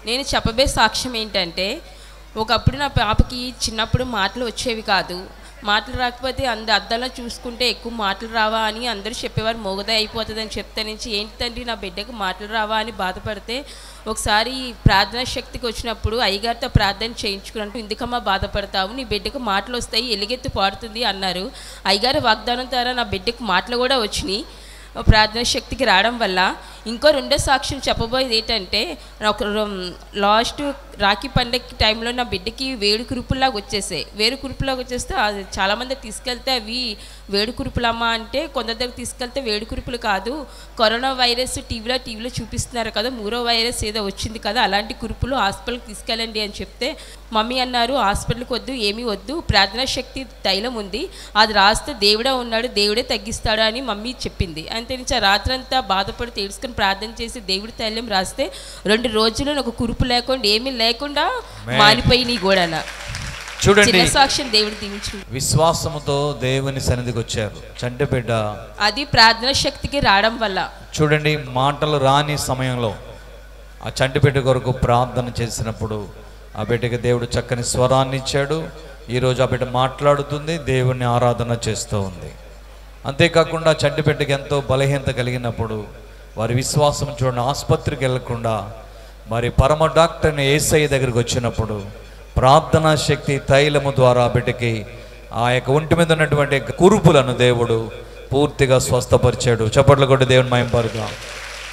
నేను చెప్పబోయే సాక్ష్యం ఏంటంటే ఒకప్పుడు నా పాపకి చిన్నప్పుడు మాటలు వచ్చేవి కాదు మాటలు రాకపోతే అంద అద్దంలో చూసుకుంటే ఎక్కువ మాటలు రావా అని అందరూ చెప్పేవారు మోగదే అయిపోతుంది అని చెప్తే నుంచి ఏంటి తండ్రి నా బిడ్డకు మాటలు రావా అని బాధపడితే ఒకసారి ప్రార్థనా శక్తికి వచ్చినప్పుడు అయ్యగారితో ప్రార్థన చేయించుకున్నట్టు ఎందుకమ్మా బాధపడతావు నీ బిడ్డకు మాటలు వస్తాయి ఎలుగెత్తి పాడుతుంది అన్నారు అయ్యగారి వాగ్దానం ద్వారా నా బిడ్డకు మాటలు కూడా వచ్చినాయి ప్రార్థన శక్తికి రావడం వల్ల ఇంకో రెండో సాక్ష్యం చెప్పబోయేది ఏంటంటే ఒక లాస్ట్ రాఖీ పండగ టైంలో నా బిడ్డకి వేడి కురుపులాగా వచ్చేసాయి వేడి కురుపులాగా వచ్చేస్తే అది చాలామంది తీసుకెళ్తే అవి వేడి కురుపులమ్మా అంటే కొందరి దగ్గర తీసుకెళ్తే వేడి కురుపులు కాదు కరోనా వైరస్ టీవీలో టీవీలో చూపిస్తున్నారు కదా మూడో వైరస్ ఏదో వచ్చింది కదా అలాంటి కురుపులు హాస్పిటల్కి తీసుకెళ్ళండి అని చెప్తే మమ్మీ అన్నారు హాస్పిటల్కి వద్దు ఏమీ వద్దు ప్రార్థనా శక్తి తైలం ఉంది అది రాస్తే దేవుడే ఉన్నాడు దేవుడే తగ్గిస్తాడు అని మమ్మీ చెప్పింది అంతే నుంచి ఆ రాత్రంతా బాధపడి తెలుసుకొని ప్రార్థన చేసి దేవుడి తైలం రాస్తే రెండు రోజులు నాకు కురుపు లేకుండా ఏమీ లేకుండా మానిపోయినాయి కూడా చూడండి చిన్న సాక్ష్యం దేవుడు దీవించు విశ్వాసముతో దేవుని సన్నిధికి వచ్చారు చంటి బిడ్డ అది ప్రార్థన శక్తికి రావడం వల్ల చూడండి మాటలు రాని సమయంలో ఆ చంటి బిడ్డ కొరకు ప్రార్థన చేసినప్పుడు ఆ బిడ్డకి దేవుడు చక్కని స్వరాన్ని ఇచ్చాడు ఈరోజు ఆ బిడ్డ మాట్లాడుతుంది దేవుని ఆరాధన చేస్తూ ఉంది అంతేకాకుండా చంటి బిడ్డకి ఎంతో బలహీనత కలిగినప్పుడు వారి విశ్వాసం చూడండి ఆసుపత్రికి వెళ్లకుండా మరి పరమ డాక్టర్ని ఏసఐ దగ్గరికి వచ్చినప్పుడు ప్రార్థనా శక్తి తైలము ద్వారా ఆ బిడ్డకి ఆ యొక్క ఒంటి మీద ఉన్నటువంటి కురుపులను దేవుడు పూర్తిగా స్వస్థపరిచాడు చప్పట్లు కొట్టి దేవుని మయం పరుగా